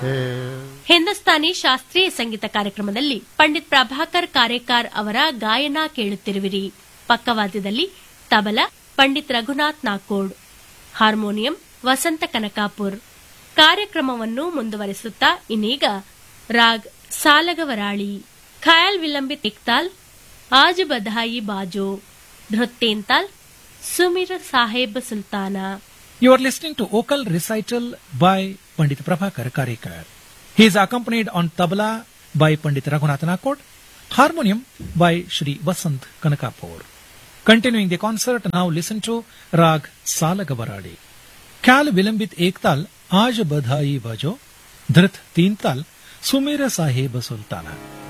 ಹಿಂದೂಸ್ತಾನಿ ಶಾಸ್ತ್ರೀಯ ಸಂಗೀತ ಕಾರ್ಯಕ್ರಮದಲ್ಲಿ ಪಂಡಿತ್ ಪ್ರಭಾಕರ್ ಕಾರೇಕಾರ್ ಅವರ ಗಾಯನ ಕೇಳುತ್ತಿರುವಿರಿ ಪಕ್ಕವಾದ್ಯದಲ್ಲಿ ತಬಲ ಪಂಡಿತ್ ರಘುನಾಥ್ ನಾಕೋಡ್ ಹಾರ್ಮೋನಿಯಂ ವಸಂತ ಕನಕಾಪುರ್ ಕಾರ್ಯಕ್ರಮವನ್ನು ಮುಂದುವರಿಸುತ್ತಾ ಇನ್ನೀಗ ರಾಗ್ ಸಾಲಗವರಾಳಿ ಖಯಾಲ್ ವಿಲಂಬಿತ್ ಇಕ್ತಾಲ್ ಆಜ್ ಬಧಾಯಿ ಬಾಜೋ ಧೃತ್ತೇಂತಾಲ್ ಸುಮಿರ್ ಸಾಹೇಬ್ ಸುಲ್ತಾನ You are listening to vocal recital by Pandit Prabhakar Karikar. He is accompanied on tabla by Pandit Raghunath Nakod, harmonium by Shri Vasant Kanakapur. Continuing the concert, now listen to Rag Salagabaradi. Kal Vilambit Ektal Aj Badhai Bajo, Dhrit Teental, Sumera Sahib Sultana.